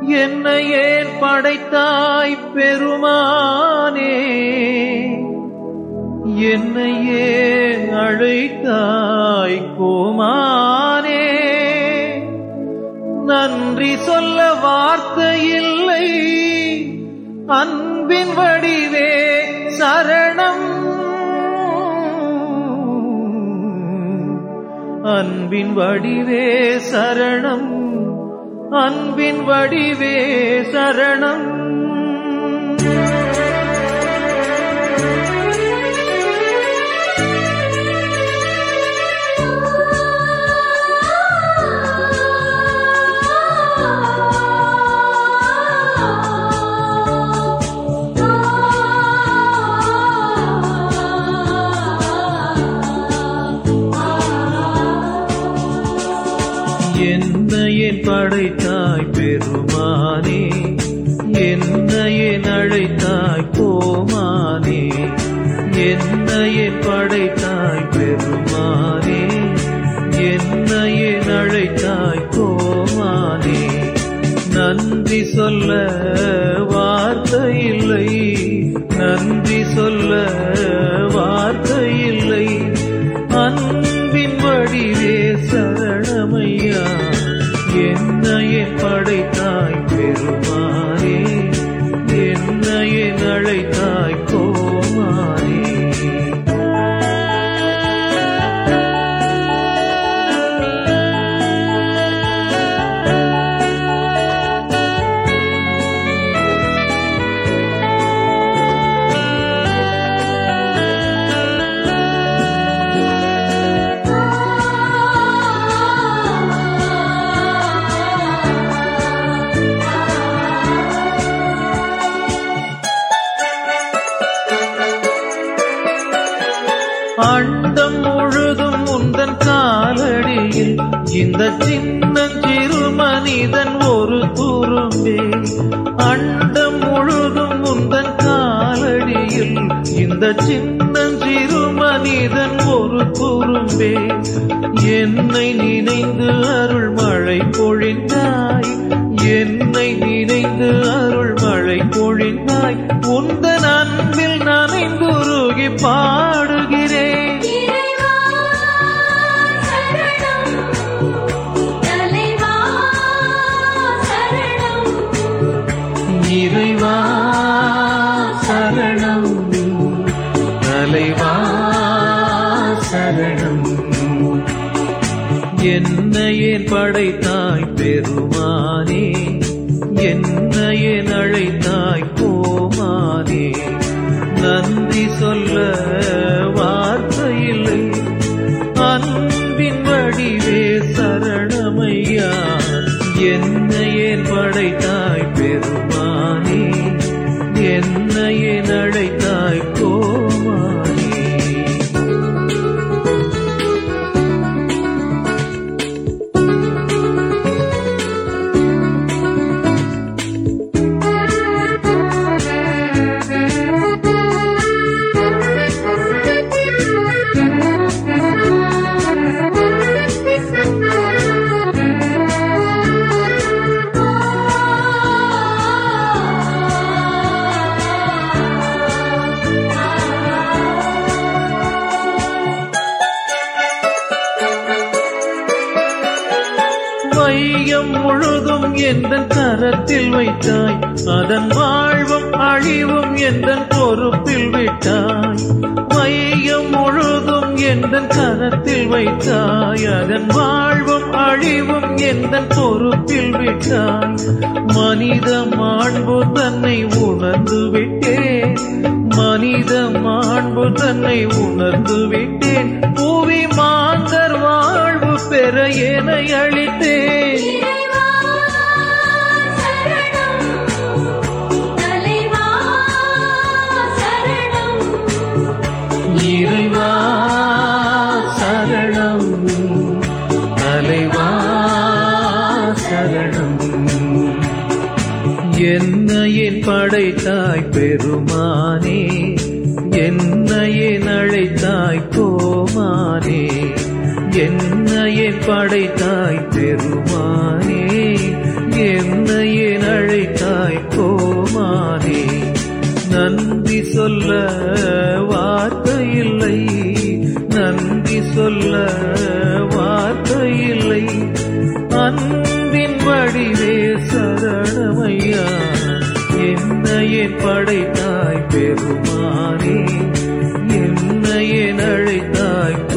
என்னை ஏன் படைத்தாய் பெருமானே என்னை ஏன் அழைத்தாய் கோமானே நன்றி சொல்ல வார்த்தை இல்லை அன்பின் வடிவே சரணம் அன்பின் வடிவே சரணம் அன்பின் வடிவே சரணம் என்னையே படைத்தாய் பெருமானே என்னையே அழைத்தாய் கோமானே என்னையே படைத்தாய் பெருமானே என்னையே அழைத்தாய் கோமானே நன்றி சொல்ல வார்த்தை இல்லை நன்றி சொல்ல வார்த்தை இல்லை அன்பின் வடிவே சரணமையா என்னையே படைத்தாய் பெருமானே என்னையே அழைத்தாய் கோமானே அண்டம் முழுதும் உந்தன் காலடியில் இந்த சின்னஞ்சிறு மனிதன் ஒரு துரும்பே அண்டம் முழுதும் உந்தன் காலடியில் இந்த சின்னஞ்சிறு மனிதன் ஒரு துரும்பே என்னை நினைந்து அருள் மழை பொழிந்தாய் என்னை நினைந்து அருள் மழை பொழிந்தாய் உந்தன் அன்பில் நனைந்துருகி பாடுகிறேன் இறைவா சரணம் தலைவா சரணம் இறைவா சரணம் தலைவா சரணம் என்னையே படைத்தாய் பெருமானே என்னையே அழைத்தாய் கோமானே நன்றி சொல்ல வார்த்தை இல்லை அன்பின் வடிவே சரணமையா என்னையே படைத்தாய் பெருமானே என்னையே அழைத்தாய் கோமானே வையம் முழுதும் எந்த கரத்தில் வைத்தாய் அதன் வாழ்வும் அழிவும் எந்த பொறுப்பில் விட்டாய் வையம் முழுதும் எந்த கரத்தில் வைத்தாய் அதன் வாழ்வும் அழிவும் எந்த பொறுப்பில் விட்டாய் மனித மாண்பு தன்னை உணர்ந்து விட்டேன் மனித மாண்பு தன்னை உணர்ந்து விட்டேன் புவி மாந்தர் வாழ்வு பெற என அளித்தேன் இறைவா சரணம் தலைவா சரணம் இறைவா சரணம் தலைவா சரணம் என்னையே படைத்தாய் பெருமானே என்னையே அழைத்தாய் கோமானே என்னையே படைத்தாய் பெருமானே என்னையே அழை சொல்ல வார்த்தை இல்லை நன்றி சொல்ல வார்த்தை இல்லை அன்பின் வடிவே சரணமையா என்னையே படைத்தாய் பெருமானே என்னையே அழைத்தாய்